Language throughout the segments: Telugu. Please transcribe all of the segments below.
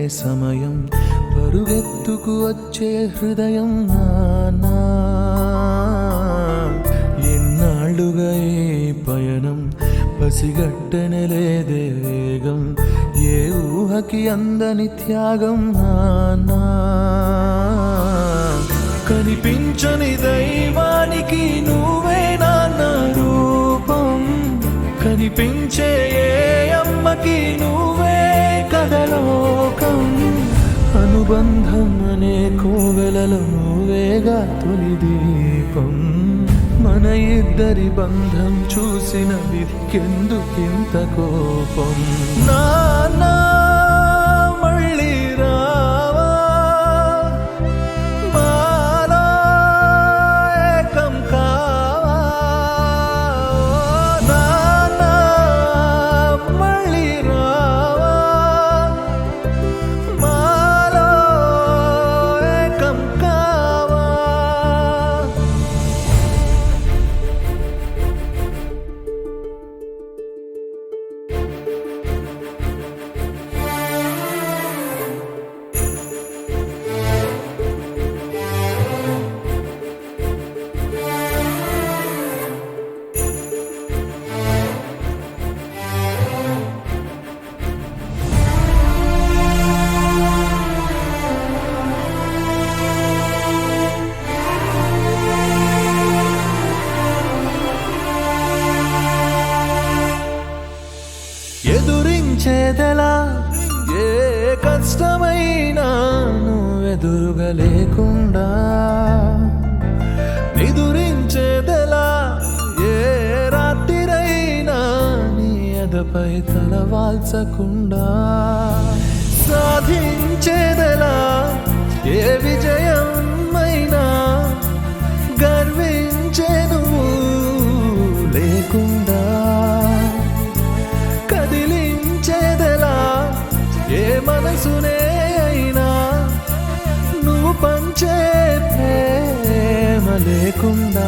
సమయం పరుగెత్తుకు వచ్చే హృదయం నానా ఎన్నాళ్ళుగా ఈ పయనం పసిగట్టనలేదే వేగం ఏ ఊహకి అందని త్యాగం నానా కనిపించని దైవానికి నువ్వే నాన్న రూపం కనిపించే ఏ అమ్మకి నువ్వే కదలోకం అనుబంధం అనే కోవెలలో నువ్వేగా తొలి దీపం మన ఇద్దరి బంధం చూసిన వికెందుకింత కోపం నానా మళ్ళీ రావా మాలో ఏకం కావా నానా మళ్ళీ రావా మాలో ఏకం కావా ఎదురించేదెలా ఏ కష్టమైనా నువ్వెదురుగా లేకుండా నిదురించేదెలా ఏ రాత్రిరైనా నీ ఎదపై తల వాల్చకుండా సాధించేదెలా ఏ విజయం అయినా గర్వించే నువ్వు లేకుండా కదిలించేదెలా ఏ మనసునే అయినా నువ్వు పంచే ప్రేమ లేకుండా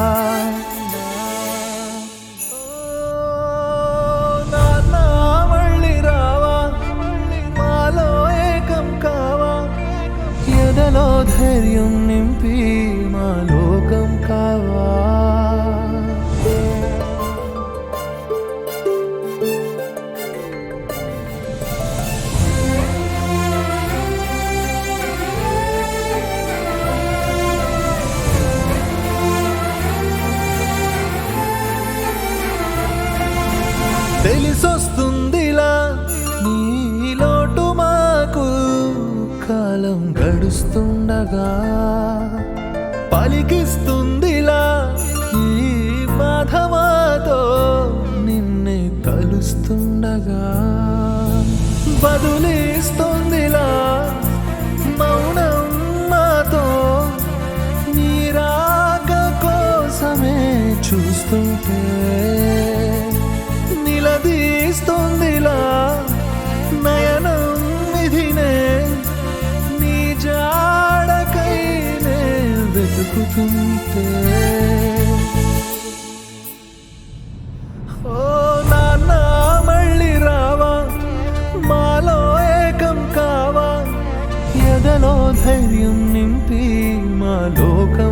నాన్న మళ్ళీ రావా మాలో ఏకం కావా ఎదలో ధైర్యం నింపి మా లోకం కావా తెలిసొస్తుందిలా నీ లోటు మాకు కాలం గడుస్తుండగా పలికిస్తుందిలా ఈ మాధవాతో నిన్నే కలుస్తుండగా బదులిస్తుందిలా మౌనం మాతో నీ రాక కోసమే చూస్తుంటే నిలదీస్తుందిలా నయనం ఇదినే నీ జాడకైనే వెతుకుతుంటే ఓ నాన్న మళ్ళీ రావా మాలో ఏకం కావా ఎదలో ధైర్యం నింపి మా లోకం